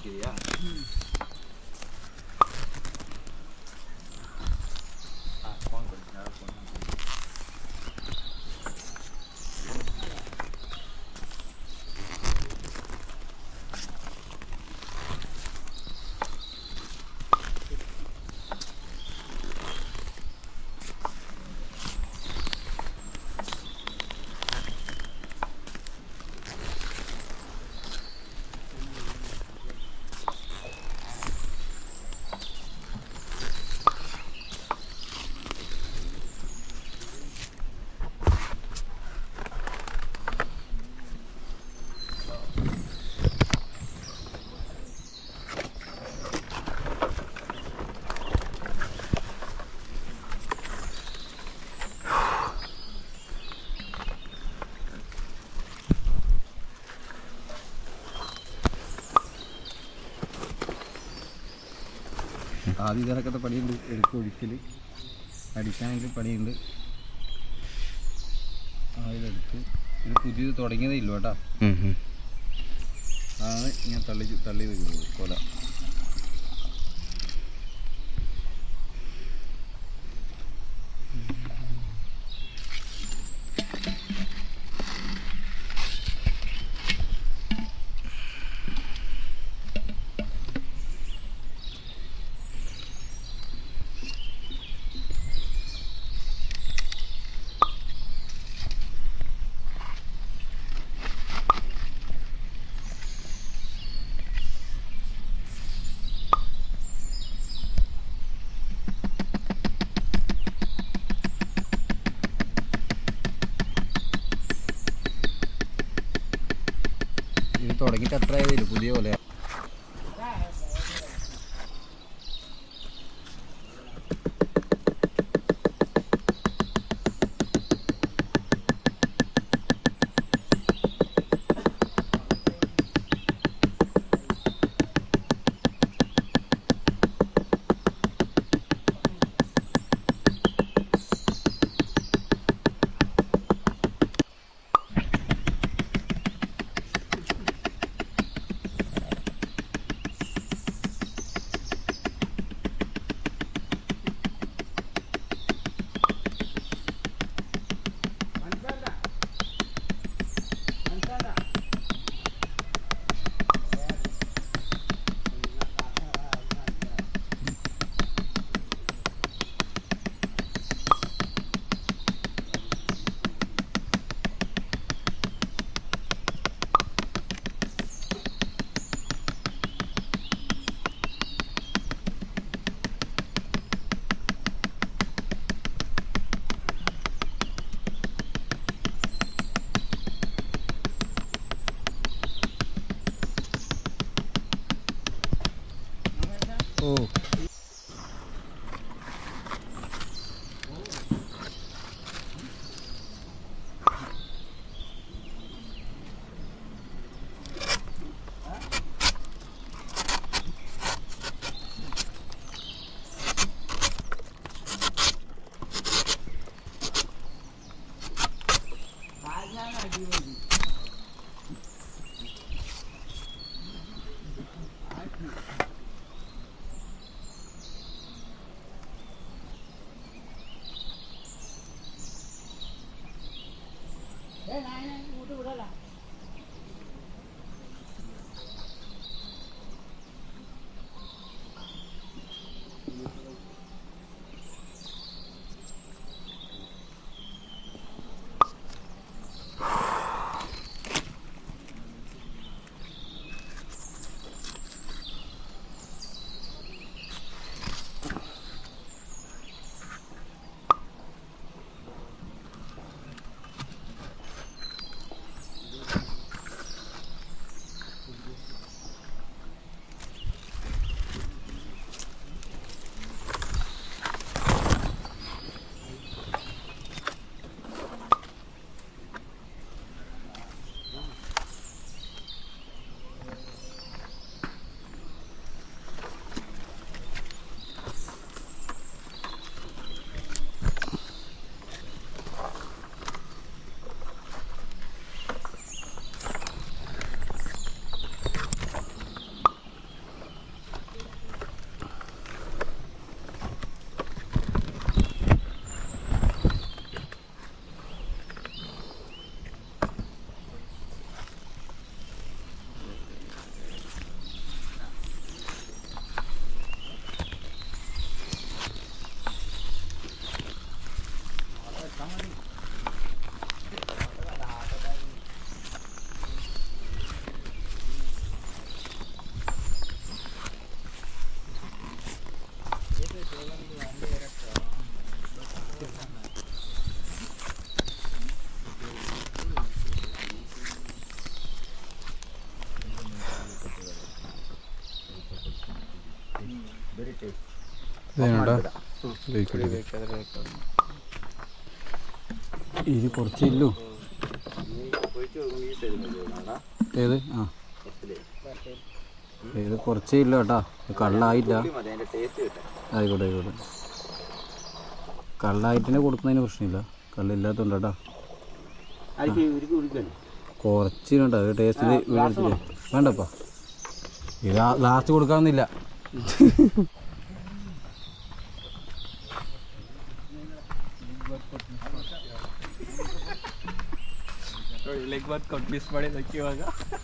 ಹಾಕಿದೀಯಾ phone ಕೊಡಿ ಯಾರು phone ആദ്യം ഇതിനൊക്കെ പണിയുണ്ട് എടുക്കും ഒഴിക്കൽ അടിക്കാനെങ്കിൽ പണിയുണ്ട് ആദ്യമെടുത്ത് ഇത് പുതിയത് തുടങ്ങിയതേ ഇല്ല കേട്ടോ അതാണ് ഞാൻ തള്ളി തള്ളി വെക്കുന്നത് കൊല ഇത് തുടങ്ങിയിട്ട് അത്ര ആയതില്ല പുതിയ പോലെ ഓ ഇതേടാ ഇത് കുറച്ചില്ലു ഏത് ആ ഇത് കുറച്ചേ ഇല്ല കേട്ടാ ഇത് കള്ളായില്ല ആയിക്കോട്ടെ ആയിക്കോട്ടെ കള്ളായിട്ടിനെ കൊടുക്കുന്നതിന് പ്രശ്നമില്ല കള്ളില്ലാത്തതുകൊണ്ട് കേട്ടാ കുറച്ചിനുണ്ടോ അത് ടേസ്റ്റിൽ വീടെടുത്തില്ലേ വേണ്ടപ്പാ ഇത് ലാസ്റ്റ് കൊടുക്കാമെന്നില്ല ಲೆಗ್ ಬಾತ್ ಕೊಟ್ಟು ಮಿಸ್ ಮಾಡಿದ್ದಕ್ಕೆ ಇವಾಗ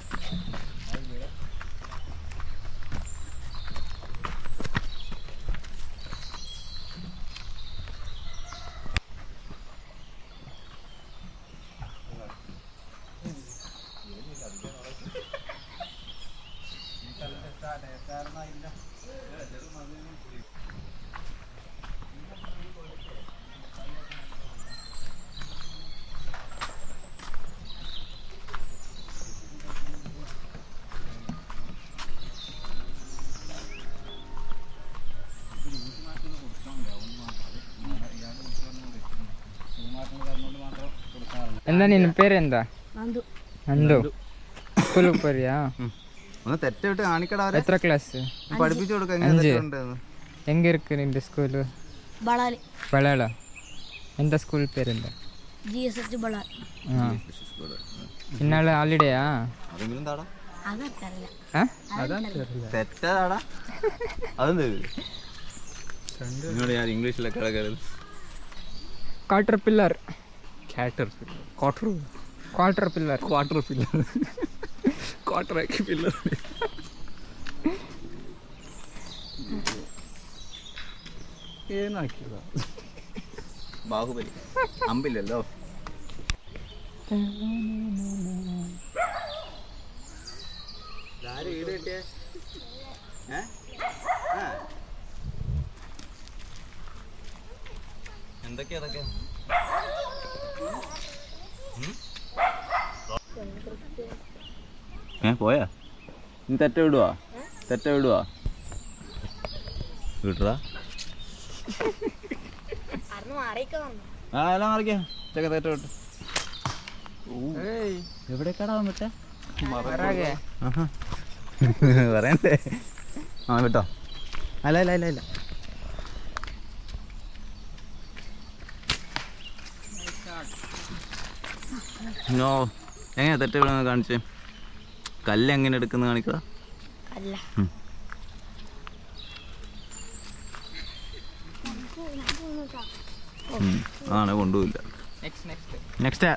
എന്താ ನಿನ್ನ പേരെന്താ ನಂದು ನಂದು സ്കൂളിൽ പോരിയാ ഒന്ന് തെറ്റിട്ട് കാണിക്കടാ അവരെ എത്ര ക്ലാസ് പഠിപ്പിച്ചു കൊടുക്ക എങ്ങനെ അഞ്ച്. തെറ്റുണ്ടെന്ന് എങ്ക ഇருக்கு നിന്റെ സ്കൂള് ಬಳ್ಳಾರಿ ബളാള എന്താ സ്കൂൾ പേരെന്താ ಜಿ ಎಸ್ ಎಚ್ ಬಳ್ಳಾರಿ ആ ഇന്നാള് ഹാളിഡേയാ അതെങ്കിലും താടാ ಅದಂತಾರಲ್ಲ ആ തെറ്റാടാ അതെന്ത് എന്നോട് ഞാൻ ഇംഗ്ലീഷിലൊക്കെ കിടക്കരുത് quarter pillar quarter quarter quarter pillar quarter pillar quarter ಹಾಕಿ ಪಿಲ್ಲರ್ ಏನು ಹಾಕಿಲ್ಲ ബാഹുബലി അമ്പില്ലല്ലോ എന്തൊക്കെയാ അതൊക്കെ ഏ പോയാ നീ തെറ്റ വിടുവാ തെറ്റ വിടുവാ വിട്ടടാ ആ എല്ലാം മറിക്കാം ചെക്ക തെറ്റ വിട്ടു എവിടേക്കാടാ വന്നിട്ടേ ಹೊರಗೆ ആഹാ. പറയണ്ടേ ആ വിട്ടോ അല്ല അല്ല അല്ല അല്ല നോ എങ്ങനെയാ തെറ്റ് വിടുന്നത് കാണിച്ചേ കല്ല് എങ്ങനെ എടുക്കുന്ന കാണിക്കുക ಅಲ್ಲ അതാണ് കൊണ്ടുപോയില്ല ನೆಕ್ಸ್ಟ್ ನೆಕ್ಸ್ಟ್ നെക്സ്റ്റ്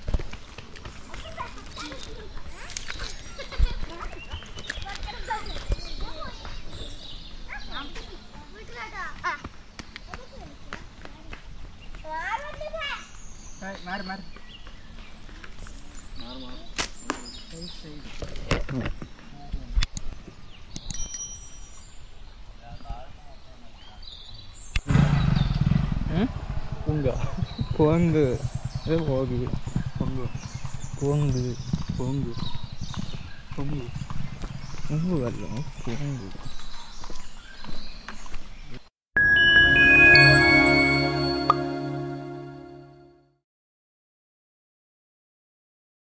മാറി മാറി ಪುಂಗ പോങ്ക് ഇത് പോക് ಪೊಂಗು പോങ്ക് ಪೊಂಗು ಪೊಂಗು പൊങ്ക് അല്ല പോങ്ക്